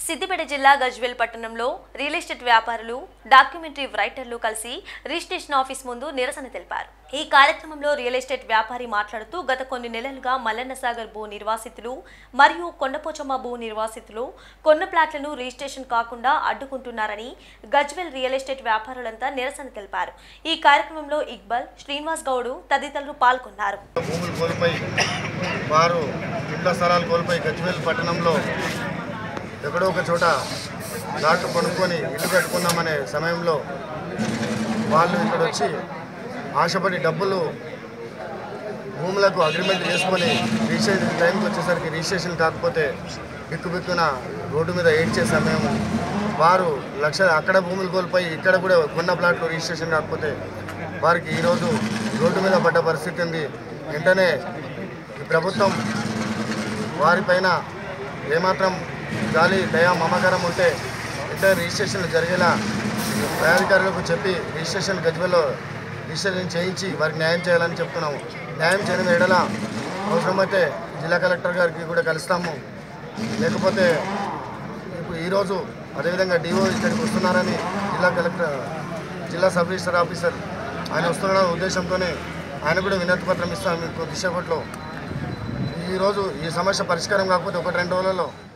సిద్దిపేట జిల్లా గజ్వేల్ పట్టణంలో real estate వ్యాపారులు డాక్యుమెంటరీ రైటర్లు కలిసి రిజిస్ట్రేషన్ ఆఫీస్ ముందు నిరసన తెలిపారు ఈ కార్యక్రమంలో రియల్ ఎస్టేట్ వ్యాపారి మాట్లాడుతూ గత కొన్ని నెలలుగా మల్లన్న సాగర్ భూ నిర్వాసితులు మరియు కొండపోచమ్మ భూ నిర్వాసితులు కొన్న ప్లాట్లను రిజిస్ట్రేషన్ కాకుండా అడ్డుకుంటున్నారని గజ్వేల్ రియల్ ఎస్టేట్ వ్యాపారులంతా నిరసన తెలిపారు ఈ కార్యక్రమంలో ఇక్బల్ శ్రీనివాస్ గౌడు తదితరులు పాల్గొన్నారు భూములు కోల్పోయి వారు ఇళ్ల స్థలాలు కోల్పోయి గజ్వేల్ పట్టణంలో ఎక్కడో ఒక చోట ప్లాట్ కొనుక్కొని ఇల్లు కట్టుకున్నామనే సమయంలో వాళ్ళు ఇక్కడ వచ్చి ఆశపడి డబ్బులు భూములకు అగ్రిమెంట్ చేసుకొని రిజిస్ట్రేషన్ టైంకి వచ్చేసరికి రిజిస్ట్రేషన్ కాకపోతే బిక్కు బిక్కున రోడ్డు మీద ఏడ్చే సమయం వారు లక్ష అక్కడ భూములు కోల్పోయి ఇక్కడ కూడా కొన్న ప్లాట్లు రిజిస్ట్రేషన్ కాకపోతే వారికి ఈరోజు రోడ్డు మీద పడ్డ పరిస్థితి ఉంది వెంటనే ఈ ప్రభుత్వం వారిపైన ఏమాత్రం గాలి దయా మమకారం ఉంటే వెంటనే రిజిస్ట్రేషన్లు జరిగేలా పై అధికారులకు చెప్పి రిజిస్ట్రేషన్ గజ్వెల్లో రిజిస్ట్రేషన్ చేయించి వారికి న్యాయం చేయాలని చెప్తున్నాము న్యాయం చేయడం ఎడల అవసరమైతే జిల్లా కలెక్టర్ గారికి కూడా కలుస్తాము లేకపోతే ఇప్పుడు ఈరోజు అదేవిధంగా డిఓ ఇక్కడికి వస్తున్నారని జిల్లా కలెక్టర్ జిల్లా సబ్ రిజిస్టర్ ఆఫీసర్ ఆయన వస్తున్న ఉద్దేశంతోనే ఆయన కూడా వినతి పత్రం ఇస్తాం మీకు దిశ ఈరోజు ఈ సమస్య పరిష్కారం కాకపోతే ఒకటి రెండు రోజులలో